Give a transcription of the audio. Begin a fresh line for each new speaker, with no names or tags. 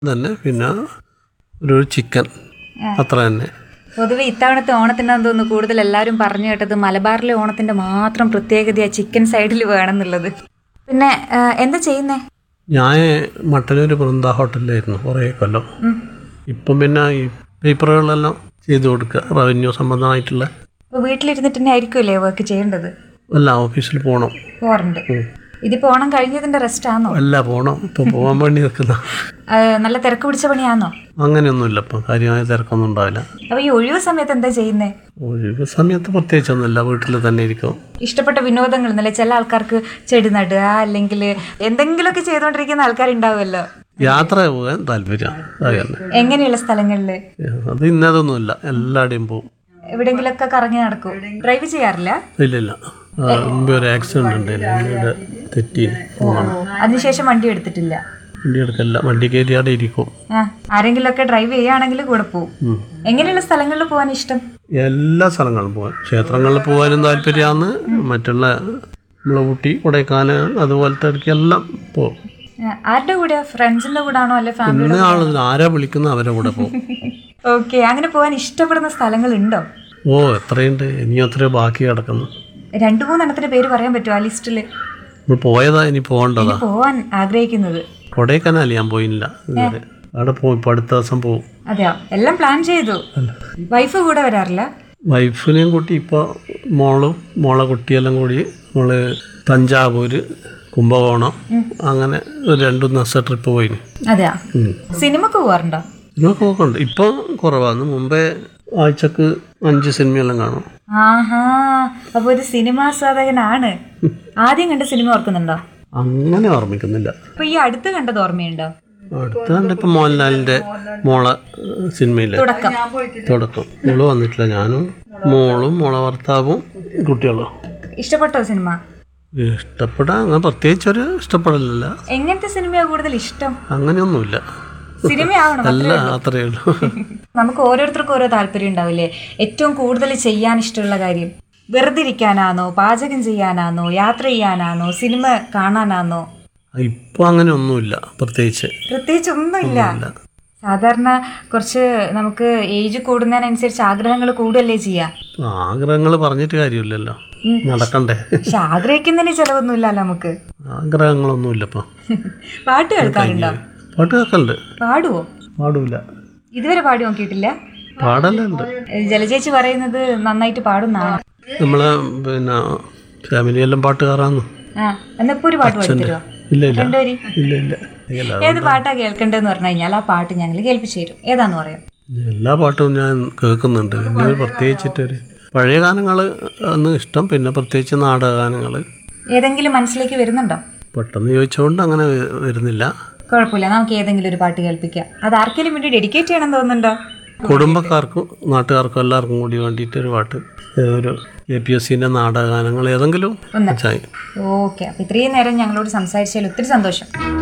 തന്നെ പിന്നെ ഒരു ചിക്കൻ അത്ര തന്നെ
പൊതുവെ ഇത്തവണത്തെ ഓണത്തിനാന്ന് തോന്നുന്നു കൂടുതൽ എല്ലാവരും പറഞ്ഞു കേട്ടത് മലബാറിലെ ഓണത്തിന്റെ മാത്രം പ്രത്യേകതയാ ചിക്കൻ സൈഡിൽ വേണമെന്നുള്ളത് പിന്നെ ആ, എന്താ ചെയ്യുന്നേ
ഞാൻ മട്ടന്നൂർ വൃന്ദ ഹോട്ടലിലായിരുന്നു കുറേ കൊല്ലം ഇപ്പം പിന്നെ ഈ പേപ്പറുകളെല്ലാം ചെയ്തു കൊടുക്കുക റവന്യൂ സംബന്ധമായിട്ടുള്ള
അപ്പൊ വീട്ടിലിരുന്നിട്ട് തന്നെ ആയിരിക്കുമല്ലേ വർക്ക് ചെയ്യേണ്ടത്
അല്ല ഓഫീസിൽ പോകണം
പോറുണ്ട് ഇതിപ്പോ ഓണം കഴിഞ്ഞതിന്റെ റെസ്റ്റ് ആണോ
അല്ല പോകണം ഇപ്പോൾ പോകാൻ വേണ്ടി നിൽക്കുന്ന
ആ, നല്ല തിരക്ക് പിടിച്ച പണിയാണോ
അങ്ങനെയൊന്നുമില്ല ഇപ്പം കാര്യമായ തിരക്കൊന്നും ഉണ്ടാവില്ല
അപ്പൊ ഈ ഒഴിവ് സമയത്ത് എന്താ ചെയ്യുന്നേ
ഒഴിവ് സമയത്ത് പ്രത്യേകിച്ചൊന്നുമില്ല വീട്ടിൽ തന്നെ ഇരിക്കും
ഇഷ്ടപ്പെട്ട വിനോദങ്ങൾ എന്നല്ലേ ചില ആൾക്കാർക്ക് ചെടി നടുക അല്ലെങ്കിൽ എന്തെങ്കിലുമൊക്കെ ചെയ്തുകൊണ്ടിരിക്കുന്ന ആൾക്കാരുണ്ടാവുമല്ലോ
യാത്ര പോകാൻ താല്പര്യം അത് തന്നെ
എങ്ങനെയുള്ള സ്ഥലങ്ങളിൽ
അത് ഇന്നതൊന്നുമില്ല എല്ലായിടെയും പോകും
എവിടെങ്കിലൊക്കെ കറങ്ങി നടക്കും ഡ്രൈവ് ചെയ്യാറില്ല
ഇല്ല ഇല്ല ആ, മുമ്പേ ഒരു ആക്സിഡന്റ് ഉണ്ടായിരുന്നു ഇവിടെ തെറ്റി പോകണം
അതിനുശേഷം വണ്ടി എടുത്തിട്ടില്ല
വണ്ടി എടുക്കല്ല വണ്ടി കയറി അവിടെ ഇരിക്കും
ആ ആരെങ്കിലുമൊക്കെ ഡ്രൈവ് ചെയ്യുകയാണെങ്കിൽ കൂടെ പോവും
ഉം.
എങ്ങനെയുള്ള സ്ഥലങ്ങളിൽ പോകാൻ ഇഷ്ടം
എല്ലാ സ്ഥലങ്ങളും പോകാൻ ക്ഷേത്രങ്ങളിൽ പോകാനും താല്പര്യമാണ് മറ്റുള്ള നമ്മളെ ഊട്ടി കൊടൈക്കാനൽ അതുപോലത്തെ ഇടയ്ക്ക് എല്ലാം പോകും
ആ, ആരുടെ കൂടെ ഫ്രണ്ട്സിന്റെ കൂടെ ആണോ അല്ലെ ഫാമിലി
ഇന്ന ആൾ ആരാ വിളിക്കുന്ന അവരെ കൂടെ പോകും
ഓക്കെ അങ്ങനെ പോകാൻ ഇഷ്ടപ്പെടുന്ന സ്ഥലങ്ങൾ ഉണ്ടോ
ഓ എത്രയുണ്ട് ഇനിയും എത്രയോ ബാക്കി കിടക്കുന്നു
രണ്ടു മൂന്നെണ്ണത്തിന്റെ പേര് പറയാൻ പറ്റുമോ ആ ലിസ്റ്റില്
നമ്മൾ പോയതാ ഇനി പോകേണ്ടതാ
പോവാൻ ആഗ്രഹിക്കുന്നത്
കൊടൈക്കനാൽ ഞാൻ പോയില്ല ഇതുവരെ അവിടെ പോകും ഇപ്പോൾ അടുത്ത ദിവസം പോകും
അതെയോ എല്ലാം പ്ലാൻ ചെയ്തു വൈഫ് കൂടെ വരാറില്ല
വൈഫിനെയും കൂട്ടി ഇപ്പോൾ മോളും മോളെ കുട്ടിയെല്ലാം കൂടി നമ്മൾ തഞ്ചാവൂർ കുംഭകോണം അങ്ങനെ ഒരു രണ്ട് ദിവസം ട്രിപ്പ് പോയിന്
അതെയോ സിനിമക്ക് പോവാറുണ്ടോ
സിനിമ പോക്കുണ്ട് ഇപ്പോൾ കുറവാണ് മുമ്പേ ആഴ്ചക്ക് അഞ്ച് സിനിമയെല്ലാം കാണും
ആഹാ അപ്പൊ ഒരു സിനിമാസ്വാദകനാണ് ആദ്യം കണ്ട സിനിമ ഓർക്കുന്നുണ്ടോ
അങ്ങനെ ഓർമ്മിക്കുന്നില്ല
അപ്പൊ ഈ അടുത്ത് കണ്ടത് ഓർമ്മയുണ്ടോ
അടുത്ത കണ്ടിപ്പോൾ മോഹൻലാലിൻ്റെ മോളെ ഏഹ്, സിനിമയിലെ
തുടക്കം
തുടക്കം മോള് വന്നിട്ടില്ല ഞാനും മോളും മോളെ ഭർത്താവും കുട്ടികളും
ഇഷ്ടപ്പെട്ടോ സിനിമ
ഇഷ്ടപ്പെടാൻ അങ്ങനെ പ്രത്യേകിച്ചൊരു ഇഷ്ടപ്പെടലില്ല
എങ്ങനത്തെ സിനിമയാ കൂടുതൽ ഇഷ്ടം
അങ്ങനെയൊന്നുമില്ല
സിനിമയാവണം
അല്ല അത്രയേ ഉള്ളൂ
നമുക്ക് ഓരോരുത്തർക്കും ഓരോ താല്പര്യം ഉണ്ടാവില്ലേ ഏറ്റവും കൂടുതൽ ചെയ്യാൻ ഇഷ്ടമുള്ള കാര്യം വെറുതെ ഇരിക്കാനാണോ പാചകം ചെയ്യാനാണോ യാത്ര ചെയ്യാനാണോ സിനിമ കാണാനാണോ
ഇപ്പൊ അങ്ങനെ ഒന്നുമില്ല പ്രത്യേകിച്ച്
പ്രത്യേകിച്ച് ഒന്നുമില്ല സാധാരണ കുറച്ച് നമുക്ക് ഏജ് കൂടുന്നതിനനുസരിച്ച് ആഗ്രഹങ്ങൾ കൂടുകയല്ലേ ചെയ്യാ
ആഗ്രഹങ്ങൾ പറഞ്ഞിട്ട് കാര്യമില്ലല്ലോ നടക്കണ്ടേ
പക്ഷെ ആഗ്രഹിക്കുന്നതിന് ചിലവൊന്നുമില്ലല്ലോ നമുക്ക്
ആഗ്രഹങ്ങളൊന്നുമില്ല ഇപ്പൊ
പാട്ട് കേൾക്കാറുണ്ടോ
പാട്ട് കേൾക്കണ്ട്
പാടുവോ
പാടൂല
ഇതുവരെ പാടി നോക്കിയിട്ടില്ല
പാടലുണ്ട്
ജലചേച്ചി പറയുന്നത് നന്നായിട്ട് പാടുന്നാണ്
നമ്മളെ പിന്നെ ഫാമിലിയെല്ലാം പാട്ടുകാരാന്ന്
ആ എന്നിപ്പോ ഒരു പാട്ട് പാടിത്തരുമോ
ഇല്ല ഇല്ല
രണ്ടുപേരി
ഇല്ല ഇല്ല ഇല്ല
ഏത് പാട്ടാ കേൾക്കേണ്ടതെന്ന് പറഞ്ഞു കഴിഞ്ഞാൽ ആ പാട്ട് ഞങ്ങൾ കേൾപ്പിച്ചു തരും ഏതാന്ന് പറയാം
എല്ലാ പാട്ടും ഞാൻ കേൾക്കുന്നുണ്ട് പിന്നെ ഒരു പ്രത്യേകിച്ചിട്ടൊരു പഴയ ഗാനങ്ങൾ ആണ് ഇഷ്ടം പിന്നെ പ്രത്യേകിച്ച് നാടകഗാനങ്ങൾ
ഏതെങ്കിലും മനസ്സിലേക്ക് വരുന്നുണ്ടോ
പെട്ടെന്ന് ചോദിച്ചുകൊണ്ട് അങ്ങനെ വ- വരുന്നില്ല
കുഴപ്പമില്ല നമുക്ക് ഏതെങ്കിലും ഒരു പാട്ട് കേൾപ്പിക്കാം അത് ആർക്കെങ്കിലും വേണ്ടി ഡെഡിക്കേറ്റ് ചെയ്യണം തോന്നുന്നുണ്ടോ
കുടുംബക്കാർക്കും നാട്ടുകാർക്കും എല്ലാവർക്കും കൂടി വേണ്ടിയിട്ട് ഒരു പാട്ട് ഏഹ് ഒരു എ പി എസ് സിൻ്റെ നാടകഗാനങ്ങൾ ഏതെങ്കിലും
ഒന്ന്.
വെച്ചാൽ
ഓക്കെ അപ്പൊ ഇത്രയും നേരം ഞങ്ങളോട് സംസാരിച്ചതിൽ ഒത്തിരി സന്തോഷം